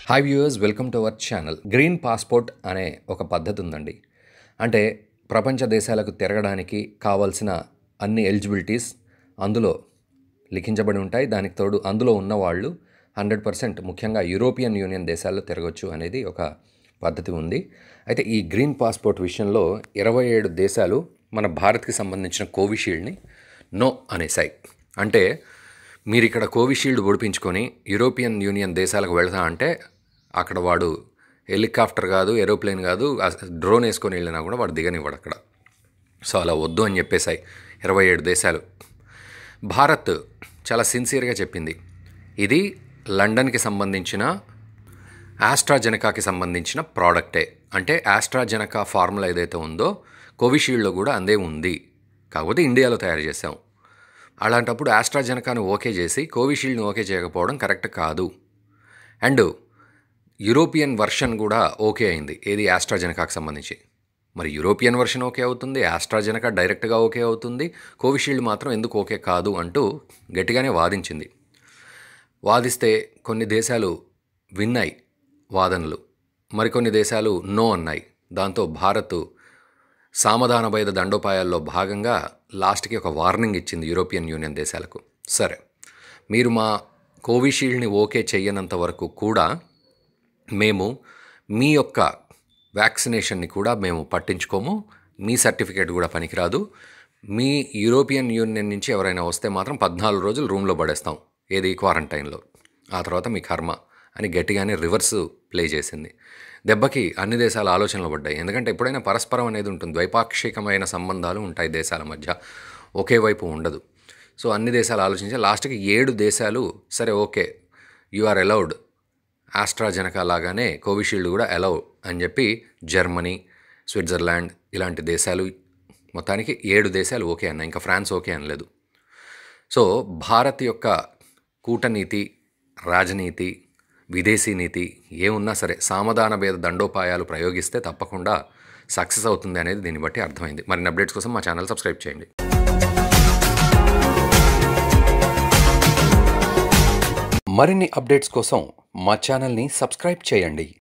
hi viewers welcome to our channel green passport అనే ఒక పద్ధతి ఉందండి అంటే ప్రపంచ దేశాలకు తిరగడానికి కావాల్సిన అన్ని ఎలిజిబిలిటీస్ అందులో లిఖించబడి ఉంటాయి దానికి తోడు అందులో ఉన్నవాళ్ళు హండ్రెడ్ పర్సెంట్ ముఖ్యంగా యూరోపియన్ యూనియన్ దేశాల్లో తిరగచ్చు అనేది ఒక పద్ధతి ఉంది అయితే ఈ గ్రీన్ పాస్పోర్ట్ విషయంలో ఇరవై ఏడు దేశాలు మన భారత్కి సంబంధించిన కోవిషీల్డ్ని నో అనేసాయి అంటే మీరు ఇక్కడ కోవిషీల్డ్ ఒడిపించుకొని యూరోపియన్ యూనియన్ దేశాలకు వెళ్తా అంటే అక్కడ వాడు హెలికాప్టర్ కాదు ఏరోప్లేన్ కాదు డ్రోన్ వేసుకొని వెళ్ళినా కూడా వాడు దిగనివ్వడు అక్కడ సో అలా వద్దు అని చెప్పేశాయి ఇరవై ఏడు దేశాలు భారత్ చాలా సిన్సియర్గా చెప్పింది ఇది లండన్కి సంబంధించిన ఆస్ట్రాజెనకాకి సంబంధించిన ప్రోడక్టే అంటే ఆస్ట్రాజెనకా ఫార్ములా ఏదైతే ఉందో కోవిషీల్డ్లో కూడా అందే ఉంది కాకపోతే ఇండియాలో తయారు చేసాం అలాంటప్పుడు ఆస్ట్రాజెనకాను ఓకే చేసి కోవిషీల్డ్ని ఓకే చేయకపోవడం కరెక్ట్ కాదు అండ్ యూరోపియన్ వర్షన్ కూడా ఓకే అయింది ఏది ఆస్ట్రాజెనకాకి సంబంధించి మరి యూరోపియన్ వర్షన్ ఓకే అవుతుంది ఆస్ట్రాజెనకా డైరెక్ట్గా ఓకే అవుతుంది కోవిషీల్డ్ మాత్రం ఎందుకు ఓకే కాదు అంటూ గట్టిగానే వాదించింది వాదిస్తే కొన్ని దేశాలు విన్నాయి వాదనలు మరికొన్ని దేశాలు నో అన్నాయి దాంతో భారత్ సామధాన భేద దండోపాయాల్లో భాగంగా లాస్ట్కి ఒక వార్నింగ్ ఇచ్చింది యూరోపియన్ యూనియన్ దేశాలకు సరే మీరు మా కోవిషీల్డ్ని ఓకే చెయ్యనంత వరకు కూడా మేము మీ యొక్క వ్యాక్సినేషన్ని కూడా మేము పట్టించుకోము మీ సర్టిఫికేట్ కూడా పనికిరాదు మీ యూరోపియన్ యూనియన్ నుంచి ఎవరైనా వస్తే మాత్రం పద్నాలుగు రోజులు రూమ్లో పడేస్తాం ఏది క్వారంటైన్లో ఆ తర్వాత మీ కర్మ అని గట్టిగానే రివర్స్ ప్లే చేసింది దెబ్బకి అన్ని దేశాలు ఆలోచనలు పడ్డాయి ఎందుకంటే ఎప్పుడైనా పరస్పరం అనేది ఉంటుంది ద్వైపాక్షికమైన సంబంధాలు ఉంటాయి దేశాల మధ్య ఒకే వైపు ఉండదు సో అన్ని దేశాలు ఆలోచించి లాస్ట్కి ఏడు దేశాలు సరే okay you are allowed AstraZeneca లాగానే కోవిషీల్డ్ కూడా అలౌ అని చెప్పి జర్మనీ స్విట్జర్లాండ్ ఇలాంటి దేశాలు మొత్తానికి ఏడు దేశాలు ఓకే అన్నాయి ఇంకా ఫ్రాన్స్ ఓకే అనలేదు సో భారత్ యొక్క కూటనీతి రాజనీతి విదేశీ నీతి ఏమున్నా సరే సామధాన భేద దండోపాయాలు ప్రయోగిస్తే తప్పకుండా సక్సెస్ అవుతుంది అనేది దీన్ని బట్టి అర్థమైంది మరిన్ని అప్డేట్స్ కోసం మా ఛానల్ సబ్స్క్రైబ్ చేయండి మరిన్ని అప్డేట్స్ కోసం మా ఛానల్ని సబ్స్క్రైబ్ చేయండి